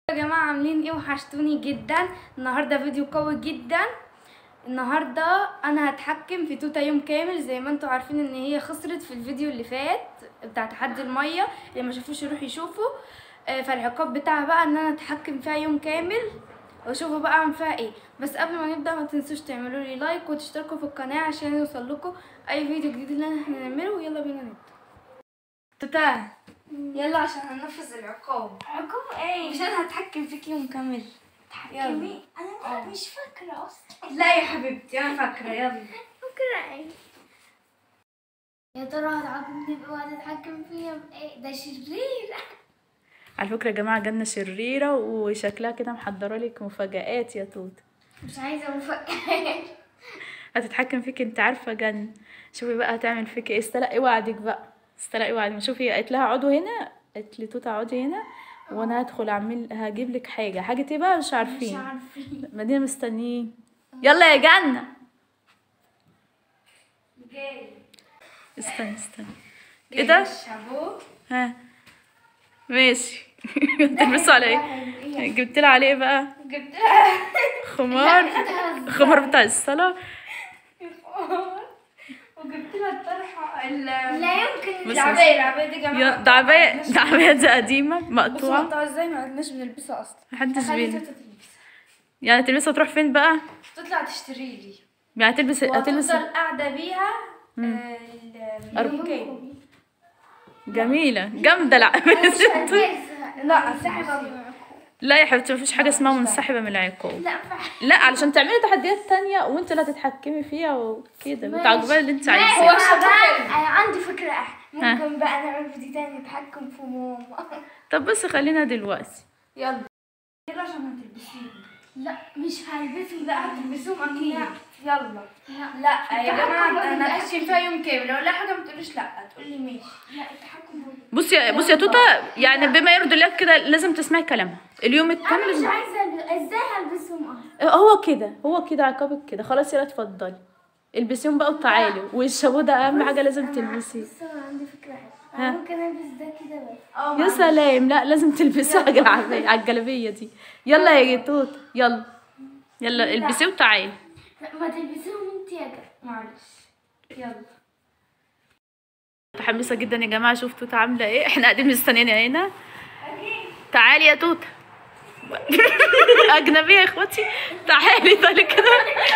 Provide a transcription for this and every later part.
يا جماعة عاملين ايه وحشتوني جدا النهاردة فيديو قوي جدا النهاردة انا هتحكم في توتا يوم كامل زي ما انتوا عارفين ان هي خسرت في الفيديو اللي فات بتاع تحدي المية اللي ما شافوش يروح يشوفوا آه، فالعقاب بتاعها بقى ان انا اتحكم فيها يوم كامل واشوفوا بقى اعمل فيها ايه بس قبل ما نبدا ما تنسوش تعملوا لي لايك وتشتركوا في القناه عشان يوصل لكم اي فيديو جديد اللي احنا هنعمله ويلا بينا نبدا توتا يلا عشان هننفذ العقاب عقاب ايه؟ مش انا هتحكم فيك يوم كامل تحكمي انا مش فاكرة اصلا لا يا حبيبتي انا فاكره يلا فاكرة ايه؟ يا ترى هتعاقبني بإيه وهتتحكم فيا بايه؟ ده شرير على فكرة يا جماعة جنة شريرة وشكلها كده محضرة لك مفاجآت يا توت مش عايزة مفاجأة هتتحكم فيك انت عارفة جنة شوفي بقى هتعمل فيك ايه استلقي وعدك بقى استلقي وعدك شوفي قالت لها اقعدوا هنا قالت لي توت اقعدي هنا وانا هدخل اعمل هجيب لك حاجة حاجة ايه بقى مش مش عارفين عارفين مدينة مستنيين يلا يا جنة جاي استني استني ايه ده شابو ها ماشي تلبسوا على ايه جبت لها عليه بقى جبت خمار خمار بتاع الصلاة وجبت لها الطرحه ال لا يمكن بس- العبايه العبايه دي يا يا جماعه ده عباية ده عباية دي قديمة بصوا مقطوعة مقطوعه ازاي ما عدناش بنلبسها اصلا محدش خلي بينا توتا تلبسها يعني تلبسها تروح فين بقى تطلع تشتري لي يعني هتلبس هتلبس وهتفضل قاعده بيها آه، ال- أربعة. اليوم كامل جميلة جامدة العباية لا سحب لا يا حبيبتي مفيش حاجة اسمها منسحبة من العقاب لا فح- لا علشان تعملي تحديات تانية وانت اللي هتتحكمي فيها وكده ماشي. وتعجبها اللي انت ماشي، عايزاه هو أنا الشباب بقى- حلو. انا عندي فكرة احلى ممكن بقى نعمل فيديو تاني نتحكم في ماما طب بس خلينا دلوقتي يلا يلا عشان هتلبسيهم لا مش هلبسهم لا هتلبسيهم اكيد لا. يلا لا لا يا التحكم جماعه ما انا بيبقاش هتحكم فيها يوم كامل لو لا حاجه ما تقوليش لا تقولي ماشي لا التحكم هو بصي يا بصي يا توتا يعني بما يرضي الله كده لازم تسمعي كلامها اليوم انا الكامل مش لازم- عايزه ألبس- ازاي هلبسهم اصلا هو كده هو كده عقابك كده خلاص يلا اتفضلي البسيهم بقى وتعالي والشابو ده اهم حاجة لازم تلبسيه بس انا عندي فكره حلوه ها. انا ممكن البس ده كده بس اه يا سلام لا لازم تلبسي على العباية على الجلابية دي يلا يا توت يلا يلا البسيه وتعالي لا ما تلبسيهم انت يا جا معلش يلا متحمسة جدا يا جماعة شوف توت عاملة ايه احنا قاعدين مستنيين هنا تعالي يا توت أجنبية يا اخواتي تعالي تعالي كده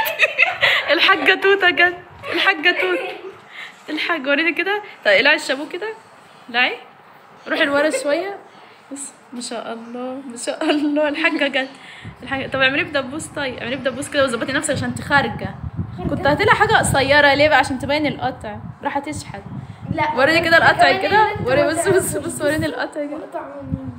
الحاجة توتة جت الحاجة توت الحاجة وريني كده طيب العي الشابو كده العي روحي لورا شوية بس ما شاء الله ما شاء الله الحاجة جت الحاجة طب اعملي بدبوس طيب اعملي بدبوس كده وظبطي نفسك عشان انت خارجة كنت هاتلها حاجة قصيرة ليه بقى عشان تبين القطع راح تشحت لا وريني كده القطع كمان كده اللي انت وري بص قلتها بص بص وريني القطع كده مقطع مني.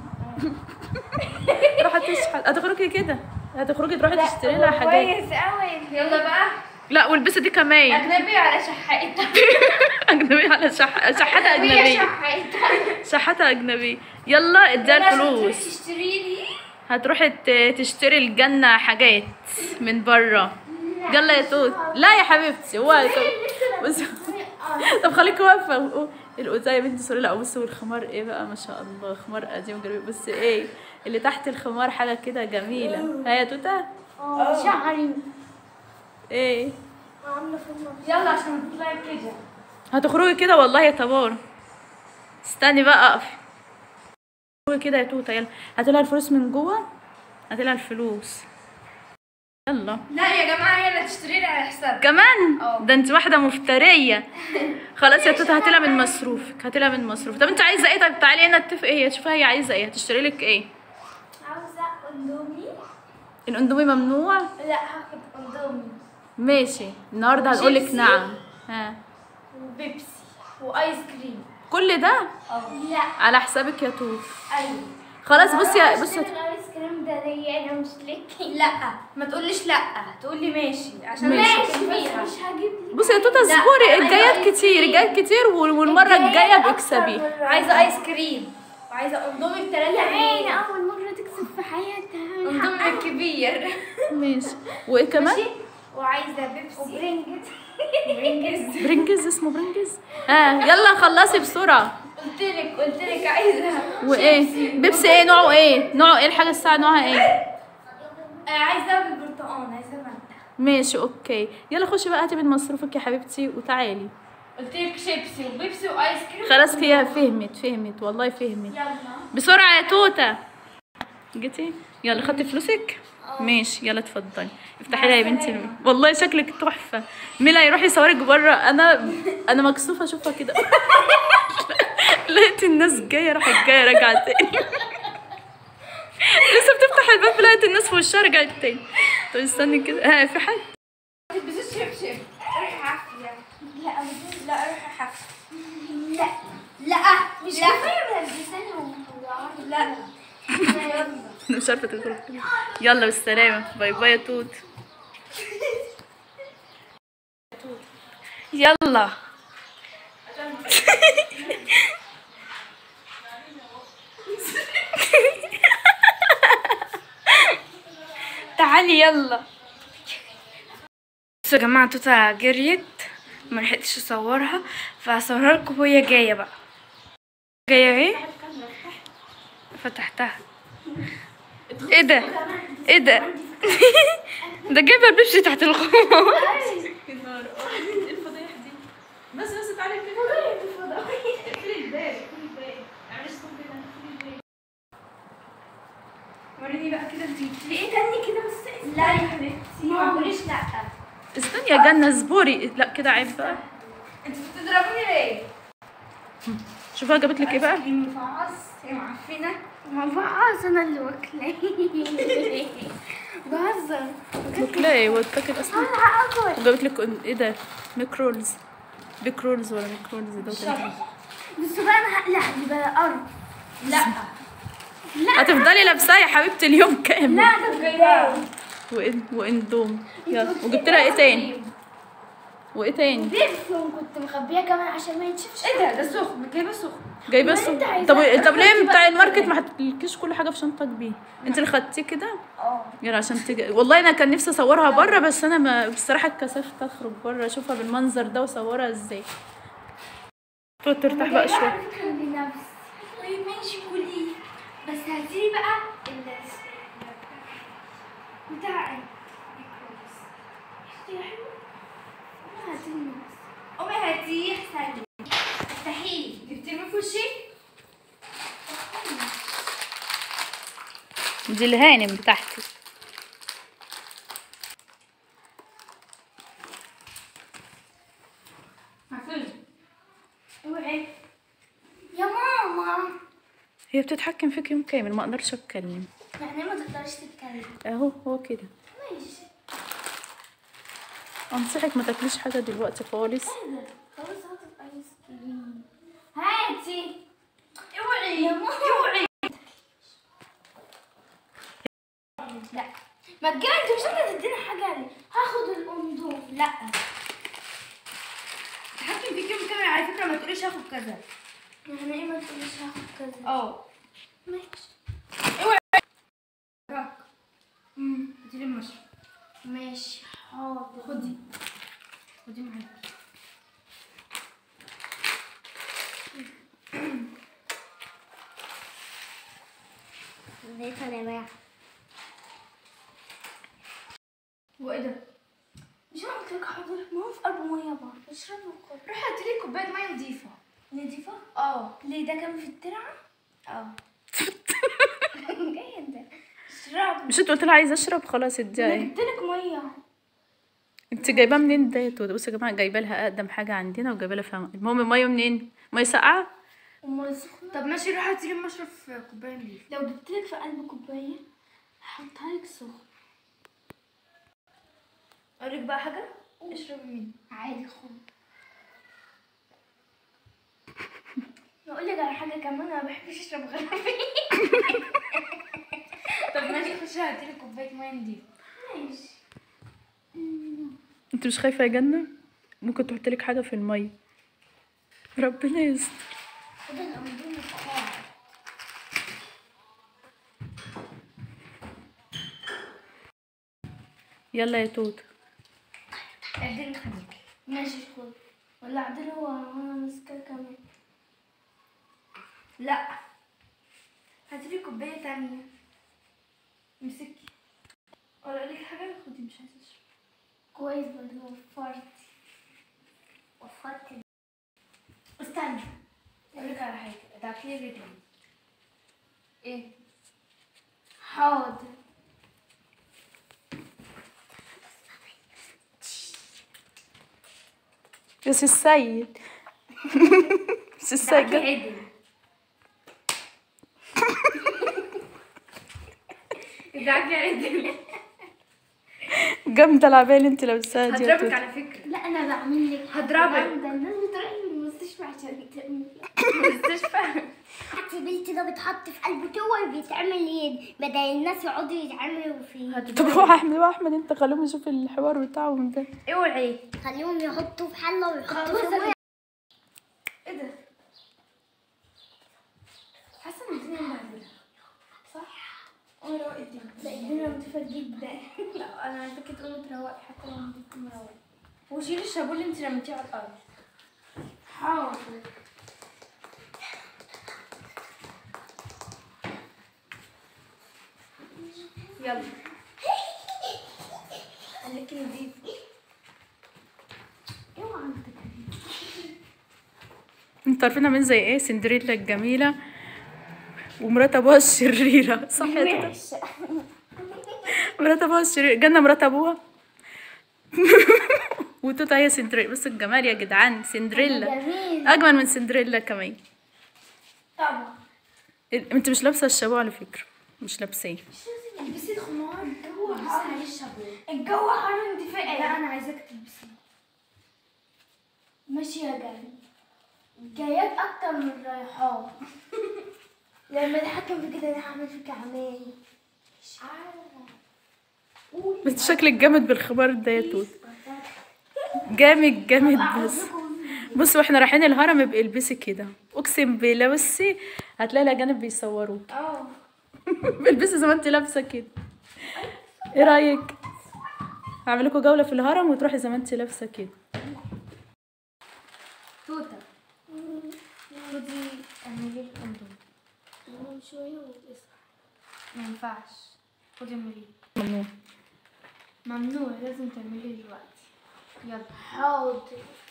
راح تشحت هتخرجي كده هتخرجي تروحي تشتري لها حاجات كويس قوي يلا بقى لا والبسي دي كمان اجنبي على شحاتة اجنبيه على شح... شحاته اجنبيه شحيتها شحاته اجنبيه يلا اديها الفلوس تشتري لي هتروحي ت- تشتري الجنه حاجات من بره يلا يا توت لا يا حبيبتي هو بص طب خليكي واقفه القزايه يا بنتي سوري لا بصوا الخمار ايه بقى ما شاء الله خمار قديم جميل بس ايه اللي تحت الخمار حاجه كده جميله ها يا توته شعري ايه عامله في النص يلا عشان تطلعي كده هتخرجي كده والله يا تبار استني بقى اقف خرجي كده يا توته يلا هاتلها الفلوس من جوه هاتلها الفلوس يلا لا يا جماعه هي اللي تشتري لي على حسابها كمان اه. ده انت واحده مفتريه خلاص يا توته هاتلها من مصروفك هاتلها من مصروف طب انت عايزه ايه طب تعالي هنا اتفق ايه شوفي هي عايزه ايه هتشتري لك ايه عاوزه اندومي الاندومي ممنوع لا هاخد اندومي ماشي النهارده هنقول لك وشيبسي. نعم ها وبيبسي وايس كريم كل ده لا على حسابك يا توت ايوه خلاص بصي يا بصي بصي الايس كريم ده ليا انا مش ليكي لا ما تقوليش لا تقولي ماشي عشان ماشي. ماشي أشكر بس فيها. مش هجيب لك بصي يا توته لا، اصبري عايزة الجايات آيس كتير كريم. الجايات كتير وال- والمره الجايه بيكسبي عايزه ايس كريم وعايزه اندومي يا بثلاثة عيني جنيه اول مره تكسب في حياتها اندومي الكبير ماشي وايه كمان ماشي وعايزه بيبسي وبرنجت برنجز برنجز اسمه برنجز ها يلا خلصي بسرعه قلت لك قلت لك عايزه وايه بيبسي ايه نوعه ايه نوعه ايه الحاجه الساعه نوعها ايه آه، عايزه بالبرتقال عايزه فانتا ماشي اوكي يلا خشي بقى هاتي من مصروفك يا حبيبتي وتعالي قلت لك شيبسي وبيبسي وايس كريم خلاص هي فهمت فهمت والله فهمت يلا بسرعه يا توته جيتي يلا خدتي فلوسك ماشي يلا اتفضلي افتحي لها يا بنتي الم- والله شكلك تحفه ميلا يروح يصورك بره انا انا مكسوفه اشوفها كده لقيت الناس جايه راحت جايه راجعه تاني لسه بتفتح الباب لقيت الناس في وشها رجعت تاني طب استني كده ها في حد ما تلبسيش شبشب روحي عافيه لا لا روحي حافيه لا لا مش كفايه لساني ومطلعاني لا يلا انا مش عارفه تدخل كده. يلا بالسلامه باي باي يا توت يلا تعالي يلا بصوا يا جماعة توتا جريت ما لحقتش اصورها فهصورها لكم وهي جاية بقى جاية اهي فتحتها ايه ده ايه ده ده جايبه البيبسي تحت الخوف بس بس تعالي كده اقفلي الباب اقفلي الباب معلش وريني بقى كده انت ايه تاني كده بس لا يا حبيبتي ما تقوليش لا استني يا جنة اصبري لا كده عيب بقى انت بتضربوني ليه؟ شوفها جابت لك ايه بقى مفعص هي معفنة مفعص انا اللي واكلاه بهزر تلاقي واتاكل اصلا انا اكل وجابت لك ايه ده ميكرولز بيكرولز ولا ميكرولز ده ولا بس بقى انا هقلع دي بقى ارض لا هتفضلي لابساه يا حبيبتي اليوم كامل لا ده جايباه وإن واندوم يلا وجبت لها ايه تاني وايه تاني بيرفيوم كنت مخبيه كمان عشان ما ينشفش ايه ده ده سخن جايبه سخن جايبه أمال أنت السو- عايزاه؟ طب طب ليه بتاع الماركت ما حطيتلكيش كل حاجه في شنطه كبيره انت اللي خدتيه كده اه يلا عشان تجي والله انا كان نفسي اصورها بره بس انا ما بصراحه اتكسفت اخرج بره اشوفها بالمنظر ده واصورها ازاي تقعد ترتاح بقى شويه لنفسي طيب ماشي كلي بس هاتيلي بقى ال بتاع الكروس يا حلو هاتيلي بس قومي هاتيه احسن افتحيه جبتي له في وشي دي الهانم بتاعتي عفوا اوعي يا ماما هي بتتحكم فيك يوم كامل ما اقدرش اتكلم يعني ما تقدرش تتكلم اهو هو كده ماشي انصحك ما تاكليش حاجه دلوقتي خالص ايه ده خلاص هات الايس كريم هاتي اوعي يا ماما اوعي لا ما تجيبي انت مش انت تدينا حاجه ليه هاخد الاندوم لا تحكم فيك يوم كامل على فكره ما تقوليش هاخد كذا يعني ايه ما تقوليش هاخد كذا اه ماشي راك امم هاتيلي المشروب ماشي حاضر خدي خدي معاكي لقيتها يا جماعه هو ايه ده؟ مش انا قلت لك حاضر ما هو في قلب ميه بقى اشربي وكل روحي هاتيلي كوبايه ميه نضيفه نضيفه اه ليه ده كان في الترعه اه جاي انت اشربي مش انت قلت لها عايزه اشرب خلاص اديها انا ايه جبت لك ميه انت جايباه منين ده يا توده بصوا يا جماعه جايبه لها اقدم حاجه عندنا وجايبه لها فيها المهم الميه منين ميه ساقعه وميه سخنه طب ماشي روحي هاتيلي المشروب في كوبايه نضيفه لو جبت لك في قلب كوبايه هحطها لك سخن اقول لك بقى حاجه اشربي مني عادي خد نقول لك على حاجه كمان انا ما بحبش اشرب غير طب ماشي خشي هاتيلي كوبايه ميه نضيفه ماشي انت مش خايفه يا جنه ممكن تحط لك حاجه في الميه ربنا يستر خد الاندومي القاع يلا يا توته اديني خليكي ماشي خد ولا عدل هو وانا ماسكاه كمان لا هاتي لي كوبايه تانية امسكي ولا اقول لك حاجه خدي مش عايزه اشرب كويس برضه وفرت وفرت استني اقول لك على حاجه ابعتي لي فيديو ايه حاضر يا سي السيد سي السيد جد. عدل ادعكي عدل جامدة العباية اللي انت لابساها دي يا هضربك توتة. على فكره لا انا بعمل لك حاجة هضربك. جامدة. الناس بتروح المستشفى عشان تعمل مستشفى حتى بنتي ده بيتحط في قلبه تور بيتعمل ايه بدل الناس يقعدوا يتعملوا فيه طب روح احمد روح احمد انت خليهم يشوف الحوار بتاعهم ده اوعي خليهم يحطوا في حله ويحطوا خلاص في ميه ايه ده حاسه ان الدنيا مبهدله صح انا روقت الدنيا ده الدنيا متفق جدا لا انا عايزاكي تقومي تروقي حتى لو انت مروقه وشيلي الشابو اللي انت رميتيه على الارض حاضر يلا خليكي نضيف اوعى انت انتوا عارفين عاملين زي ايه سندريلا الجميلة ومرات ابوها الشريرة صح يا توتة مرات ابوها الشريرة جنة مرات ابوها وتوتا هي سندريلا بصوا الجمال يا جدعان سندريلا جميل اجمل من سندريلا كمان طبعا انت مش لابسه الشابو على فكره مش لابساه البسي الخمار الجو حر الجو حر انت فايقه لا انا عايزاك تلبسيه ماشي يا جاي جايات اكتر من رايحات لما اتحكم في كده انا هعمل فيك عمايل مش عارفه بس شكلك جامد بالخبار ده يا توت جامد جامد بس بص واحنا رايحين الهرم ابقي البسي كده اقسم بالله بصي هتلاقي الاجانب بيصوروك اه البسي زي ما انت لابسه كده ايه رايك هعمل لكم جوله في الهرم وتروحي زي ما انت لابسه كده توته خدي اعملي الاندومي شويه وبصحى ما ينفعش خدي اعملي ممنوع ممنوع لازم تعملي دلوقتي يلا حاضر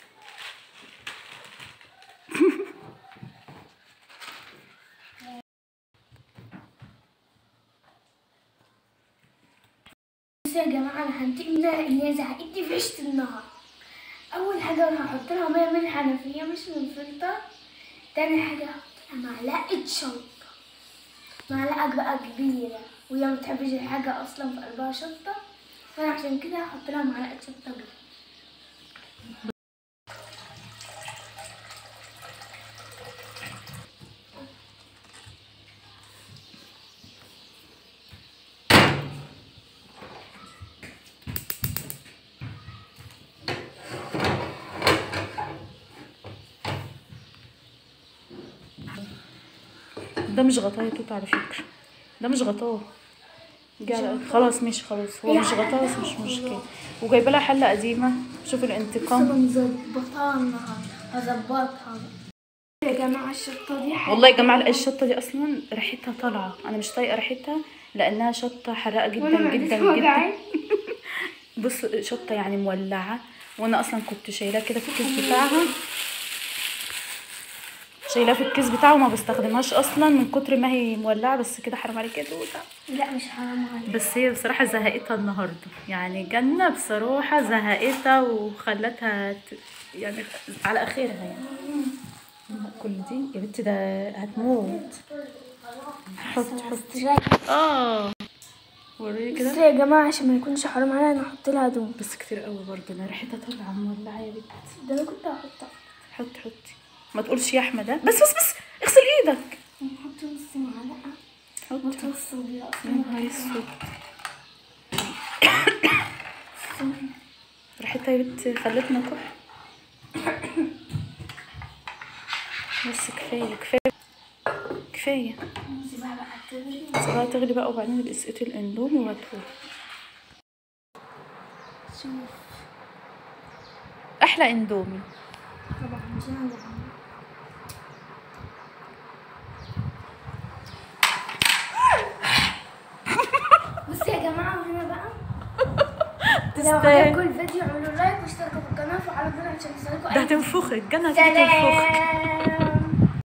بصوا يا جماعة أنا هنتقم ده إن هي زهقتني في عيشة النهار أول حاجة أنا هحط لها مية من الحنفية مش من الفلتر تاني حاجة هحط لها معلقة شطة معلقة بقى كبيرة وهي متحبش الحاجة أصلا في قلبها شطة فأنا عشان كده هحط لها معلقة شطة كبيرة ده مش غطاه يا توت على فكره ده مش غطاه جا- خلاص مش خلاص هو مش غطاه بس مش مشكله وجايبه لها حله قديمه شوف الانتقام بنظبطها النهاردة هظبطها يا جماعه الشطه دي حاجه والله يا جماعه الشطه دي اصلا ريحتها طالعه انا مش طايقه ريحتها لانها شطه حراقه وانا جدا معدتي جدا جدا وجعاني. بص شطه يعني مولعه وانا اصلا كنت شايلاه كده في الكيس بتاعها شايلاه في الكيس بتاعه وما بستخدمهاش اصلا من كتر ما هي مولعه بس كده حرام عليك يا توته لا مش حرام عليك بس هي بصراحة زهقتها النهاردة يعني جنة بصراحة زهقتها وخلتها ت... يعني على آخرها يعني كل دي يا بنتي ده هتموت حط حط اه وريني بس كده يا جماعة عشان ما يكونش حرام عليا انا احط لها دوم بس كتير قوي برضه انا ريحتها طالعة مولعة يا بنت ده انا كنت هحطها حط حطي ما تقولش يا احمد ها؟ بس بس بس اغسل ايدك نحط نص معلقة حط نحط نص ودي يا اصلا نهار اسود ريحتها يا بنت خلتنا كح بس كفايه كفايه كفايه نسيبها بقى تغلي سيبها تغلي بقى وبعدين اسقطي الاندومي وهاتوه شوف احلى اندومي طبعا مش انا اللي عاملة. لو تستاهل عجبكم الفيديو اعملوا لايك واشتركوا في القناه وفعلوا الجرس عشان تصلكوا ده هتنفخك جنة هتنفخك سلام